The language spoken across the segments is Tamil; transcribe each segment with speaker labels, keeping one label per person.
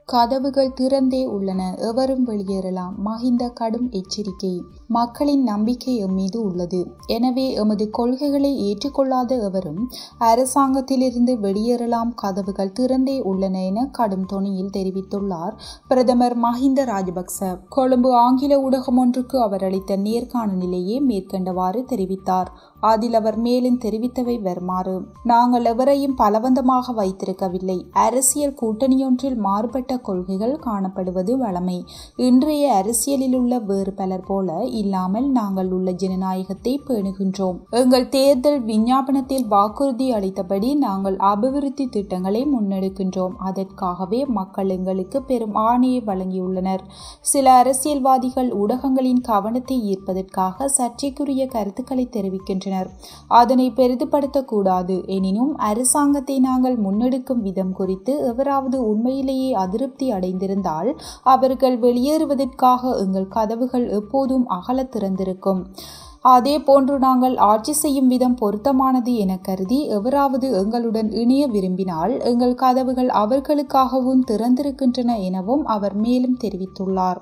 Speaker 1: கதவுகள் திறந்தே உள்ளன எவரும் வெளியேறலாம் மஹிந்த கடும் எச்சரிக்கை மக்களின் நம்பிக்கை எம்மீது உள்ளது எனவே எமது கொள்கைகளை ஏற்றுக்கொள்ளாத எவரும் அரசாங்கத்திலிருந்து வெளியேறலாம் கதவுகள் திறந்தே உள்ளன என கடும் தொனியில் தெரிவித்துள்ளார் பிரதமர் மஹிந்த ராஜபக்ச கொழும்பு ஆங்கில ஊடகம் ஒன்றுக்கு அவர் அளித்த நேர்காணலிலேயே மேற்கண்டவாறு தெரிவித்தார் அதில் அவர் மேலும் தெரிவித்தவை வருமாறு நாங்கள் எவரையும் பலவந்தமாக வைத்திருக்கவில்லை அரசியல் கூட்டணியொன்றில் மாறுபட்ட கொள்கைகள் காணப்படுவது வழமை இன்றைய அரசியலில் உள்ள வேறு பலர் போல இல்லாமல் நாங்கள் உள்ள ஜனநாயகத்தை பேணுகின்றோம் எங்கள் தேர்தல் விஞ்ஞாபனத்தில் வாக்குறுதி அளித்தபடி நாங்கள் அபிவிருத்தி திட்டங்களை முன்னெடுக்கின்றோம் அதற்காகவே மக்கள் எங்களுக்கு பெரும் ஆணையை வழங்கியுள்ளனர் சில அரசியல்வாதிகள் ஊடகங்களின் கவனத்தை ஈர்ப்பதற்காக சர்ச்சைக்குரிய கருத்துக்களை தெரிவிக்கின்றனர் அதனை பெரிதுபடுத்தக்கூடாது எனினும் அரசாங்கத்தை நாங்கள் முன்னெடுக்கும் விதம் குறித்து எவராவது உண்மையிலேயே அதிருப்தி அடைந்திருந்தால் அவர்கள் வெளியேறுவதற்காக எங்கள் கதவுகள் எப்போதும் அகல திறந்திருக்கும் அதே போன்று நாங்கள் ஆட்சி செய்யும் விதம் பொருத்தமானது என கருதி எவராவது எங்களுடன் இணைய விரும்பினால் எங்கள் கதவுகள் அவர்களுக்காகவும் திறந்திருக்கின்றன எனவும் அவர் மேலும் தெரிவித்துள்ளார்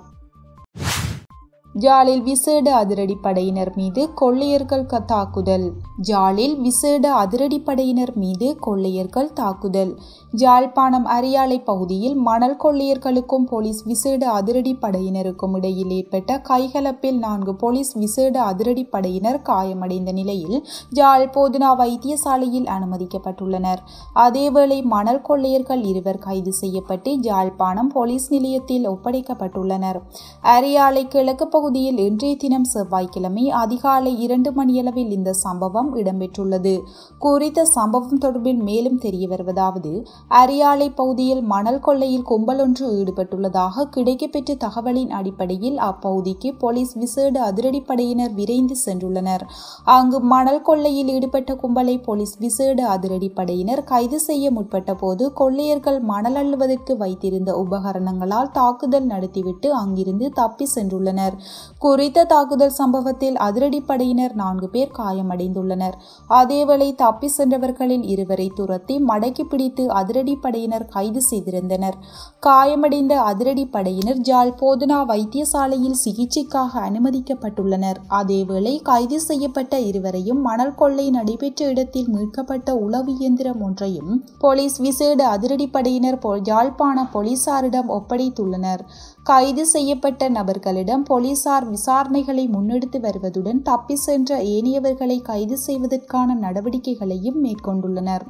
Speaker 1: ஜாலில் விசேட அதிரடிப்படையினர் மீது கொள்ளையர்கள் தாக்குதல் ஜாலில் விசேட அதிரடிப்படையினர் மீது கொள்ளையர்கள் தாக்குதல் ஜாழ்ப்பாணம் அரியாலை பகுதியில் மணல் கொள்ளையர்களுக்கும் போலீஸ் விசேட அதிரடிப்படையினருக்கும் இடையில் ஏற்பட்ட கைகலப்பில் நான்கு போலீஸ் விசேட அதிரடிப்படையினர் காயமடைந்த நிலையில் ஜாழ் போதுனா வைத்தியசாலையில் அனுமதிக்கப்பட்டுள்ளனர் அதேவேளை மணல் கொள்ளையர்கள் இருவர் கைது செய்யப்பட்டு ஜாழ்ப்பாணம் போலீஸ் நிலையத்தில் ஒப்படைக்கப்பட்டுள்ளனர் அரியாலை கிழக்கு பகுதியில் இன்றைய தினம் செவ்வாய்க்கிழமை அதிகாலை இரண்டு மணியளவில் இந்த சம்பவம் இடம்பெற்றுள்ளது குறித்த சம்பவம் தொடர்பில் மேலும் தெரிய வருவதாவது அரியாலை பகுதியில் மணல் கொள்ளையில் கும்பல் ஒன்று ஈடுபட்டுள்ளதாக கிடைக்கப்பெற்ற தகவலின் அடிப்படையில் அப்பகுதிக்கு போலீஸ் விசேட அதிரடிப்படையினர் விரைந்து சென்றுள்ளனர் அங்கு மணல் கொள்ளையில் ஈடுபட்ட கும்பலை போலீஸ் விசேட அதிரடிப்படையினர் கைது செய்ய முற்பட்ட போது கொள்ளையர்கள் மணல் அள்ளுவதற்கு வைத்திருந்த உபகரணங்களால் தாக்குதல் நடத்திவிட்டு அங்கிருந்து தப்பி சென்றுள்ளனர் குறித்த தாக்குதல் சம்பவத்தில் அதிரடிப்படையினர் நான்கு பேர் காயமடைந்துள்ளனர் அதேவேளை தப்பி சென்றவர்களில் இருவரை துரத்தி மடக்கி பிடித்து அதிரடிப்படையினர் கைது செய்திருந்தனர் காயமடைந்த அதிரடிப்படையினர் ஜாழ் போதனா வைத்தியசாலையில் சிகிச்சைக்காக அனுமதிக்கப்பட்டுள்ளனர் அதேவேளை கைது செய்யப்பட்ட இருவரையும் மணல் கொள்ளை நடைபெற்ற இடத்தில் மீட்கப்பட்ட உளவு இயந்திரம் ஒன்றையும் போலீஸ் விசேட அதிரடிப்படையினர் யாழ்ப்பாண போலீசாரிடம் ஒப்படைத்துள்ளனர் கைது செய்யப்பட்ட நபர்களிடம் போலீசார் விசாரணைகளை முன்னெடுத்து வருவதுடன் தப்பி சென்ற ஏனையவர்களை கைது செய்வதற்கான நடவடிக்கைகளையும் மேற்கொண்டுள்ளனர்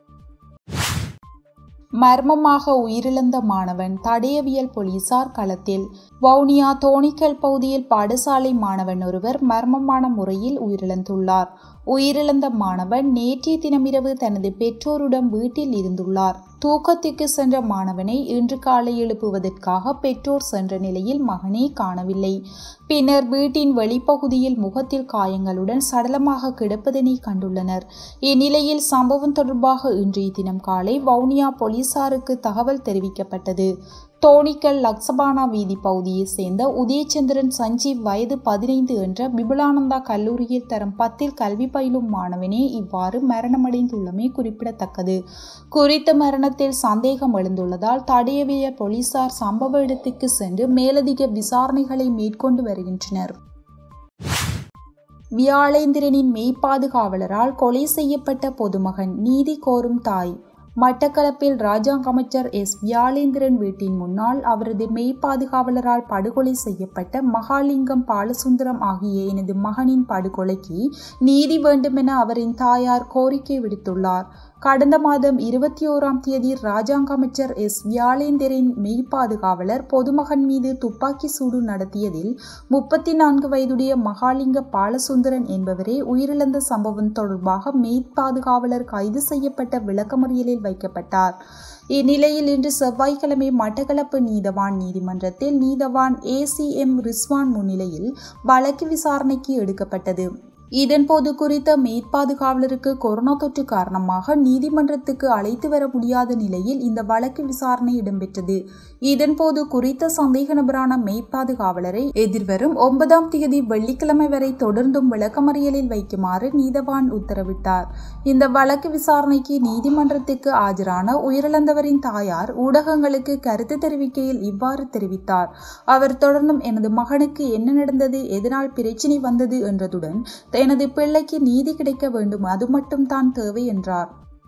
Speaker 1: மர்மமாக உயிரிழந்த மாணவன் தடயவியல் போலீசார் களத்தில் வவுனியா தோணிக்கல் பகுதியில் பாடசாலை மாணவன் ஒருவர் மர்மமான முறையில் உயிரிழந்துள்ளார் உயிரிழந்த மாணவன் நேற்றைய தினமிரவு தனது பெற்றோருடன் வீட்டில் இருந்துள்ளார் தூக்கத்திற்கு சென்ற மாணவனை இன்று காலை எழுப்புவதற்காக பெற்றோர் சென்ற நிலையில் மகனை காணவில்லை பின்னர் வீட்டின் வெளிப்பகுதியில் முகத்தில் காயங்களுடன் சடலமாக கிடப்பதனை கண்டுள்ளனர் இந்நிலையில் சம்பவம் தொடர்பாக இன்றைய தினம் காலை வவுனியா போலீசாருக்கு தகவல் தெரிவிக்கப்பட்டது தோணிக்கல் லக்சபானா வீதி பகுதியைச் சேர்ந்த உதயச்சந்திரன் சஞ்சீவ் வயது பதினைந்து என்ற விபுலானந்தா கல்லூரியில் தரம் பத்தில் கல்வி பயிலும் மாணவனே இவ்வாறு மரணமடைந்துள்ளமை குறிப்பிடத்தக்கது குறித்த மரணத்தில் சந்தேகம் எழுந்துள்ளதால் தடயவிய போலீசார் சம்பவ இடத்துக்கு சென்று மேலதிக விசாரணைகளை மேற்கொண்டு வருகின்றனர் வியாழேந்திரனின் மெய்ப்பாதுகாவலரால் கொலை செய்யப்பட்ட பொதுமகன் நீதி கோரும் தாய் மட்டக்களப்பில் ராஜாங்க அமைச்சர் எஸ் வியாழேந்திரன் வீட்டின் முன்னால் அவரது மெய்ப்பாதுகாவலரால் படுகொலை செய்யப்பட்ட மகாலிங்கம் பாலசுந்தரம் ஆகிய எனது மகனின் படுகொலைக்கு நீதி வேண்டுமென அவரின் தாயார் கோரிக்கை விடுத்துள்ளார் கடந்த மாதம் இருபத்தி ஓராம் தேதி ராஜாங்க அமைச்சர் எஸ் வியாழேந்திரின் மெய்ப்பாதுகாவலர் பொதுமகன் மீது துப்பாக்கி சூடு நடத்தியதில் முப்பத்தி நான்கு வயதுடைய மகாலிங்க பாலசுந்தரன் என்பவரே உயிரிழந்த சம்பவம் தொடர்பாக மெய்ப்பாதுகாவலர் கைது செய்யப்பட்ட விளக்கமறியலில் வைக்கப்பட்டார் இந்நிலையில் இன்று செவ்வாய்க்கிழமை மட்டக்களப்பு நீதவான் நீதிமன்றத்தில் நீதவான் ஏ சி எம் ரிஸ்வான் முன்னிலையில் வழக்கு விசாரணைக்கு எடுக்கப்பட்டது இதன்போது குறித்த மேற்பாதுகாவலருக்கு கொரோனா தொற்று காரணமாக நீதிமன்றத்துக்கு அழைத்து வர முடியாத நிலையில் இந்த வழக்கு விசாரணை இடம்பெற்றது இதன்போது குறித்த சந்தேக நபரான மெய்ப்பாதுகாவலரை எதிர்வரும் ஒன்பதாம் தேதி வெள்ளிக்கிழமை வரை தொடர்ந்தும் விளக்கமறியலில் வைக்குமாறு நீதவான் உத்தரவிட்டார் இந்த வழக்கு விசாரணைக்கு நீதிமன்றத்துக்கு ஆஜரான உயிரிழந்தவரின் தாயார் ஊடகங்களுக்கு கருத்து தெரிவிக்கையில் இவ்வாறு தெரிவித்தார் அவர் தொடர்ந்தும் எனது மகனுக்கு என்ன நடந்தது எதனால் பிரச்சினை வந்தது என்றதுடன் எனது பிள்ளைக்கு நீதி கிடைக்க வேண்டும் அது மட்டும் தான் தேவை என்றார்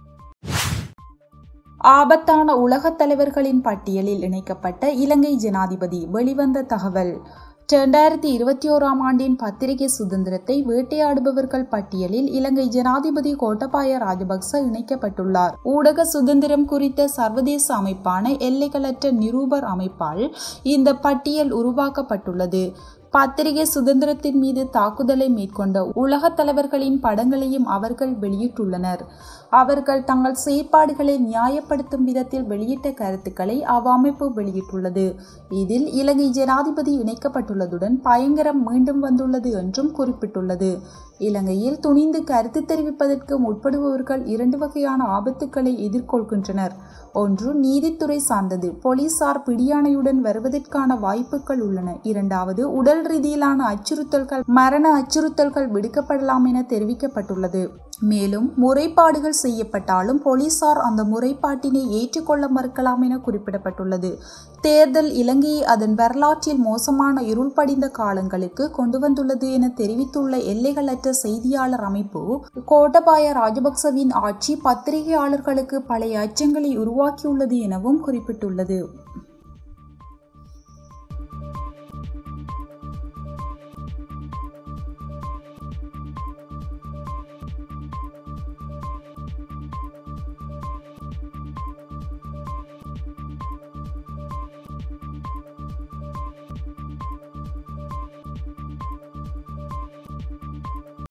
Speaker 1: ஆபத்தான உலகத் தலைவர்களின் பட்டியலில் இணைக்கப்பட்ட இலங்கை ஜனாதிபதி வெளிவந்த தகவல் இரண்டாயிரத்தி இருபத்தி ஓராம் ஆண்டின் பத்திரிகை சுதந்திரத்தை வேட்டையாடுபவர்கள் பட்டியலில் இலங்கை ஜனாதிபதி கோட்டபாய ராஜபக்ச இணைக்கப்பட்டுள்ளார் ஊடக சுதந்திரம் குறித்த சர்வதேச அமைப்பான எல்லைகளற்ற நிரூபர் அமைப்பால் இந்த பட்டியல் உருவாக்கப்பட்டுள்ளது பத்திரிகை சுதந்திரத்தின் மீது தாக்குதலை மேற்கொண்ட உலக தலைவர்களின் படங்களையும் அவர்கள் வெளியிட்டுள்ளனர் அவர்கள் தங்கள் செயற்பாடுகளை நியாயப்படுத்தும் விதத்தில் வெளியிட்ட கருத்துக்களை அவ்வமைப்பு வெளியிட்டுள்ளது இதில் இலங்கை ஜனாதிபதி இணைக்கப்பட்டுள்ளதுடன் பயங்கரம் மீண்டும் வந்துள்ளது என்றும் குறிப்பிட்டுள்ளது இலங்கையில் துணிந்து கருத்து தெரிவிப்பதற்கு முற்படுபவர்கள் இரண்டு வகையான ஆபத்துக்களை எதிர்கொள்கின்றனர் ஒன்று நீதித்துறை சார்ந்தது போலீசார் பிடியாணையுடன் வருவதற்கான வாய்ப்புகள் உள்ளன இரண்டாவது உடல் ரீதியிலான அச்சுறுத்தல்கள் மரண அச்சுறுத்தல்கள் விடுக்கப்படலாம் என தெரிவிக்கப்பட்டுள்ளது மேலும் முறைப்பாடுகள் செய்யப்பட்டாலும் போலீசார் அந்த முறைப்பாட்டினை ஏற்றுக்கொள்ள மறுக்கலாம் என குறிப்பிடப்பட்டுள்ளது தேர்தல் இலங்கையை அதன் வரலாற்றில் மோசமான இருள் படிந்த காலங்களுக்கு கொண்டு வந்துள்ளது என தெரிவித்துள்ள எல்லைகளற்ற செய்தியாளர் அமைப்பு கோட்டபாய ராஜபக்சவின் ஆட்சி பத்திரிகையாளர்களுக்கு பழைய அச்சங்களை உருவாக்கியுள்ளது எனவும் குறிப்பிட்டுள்ளது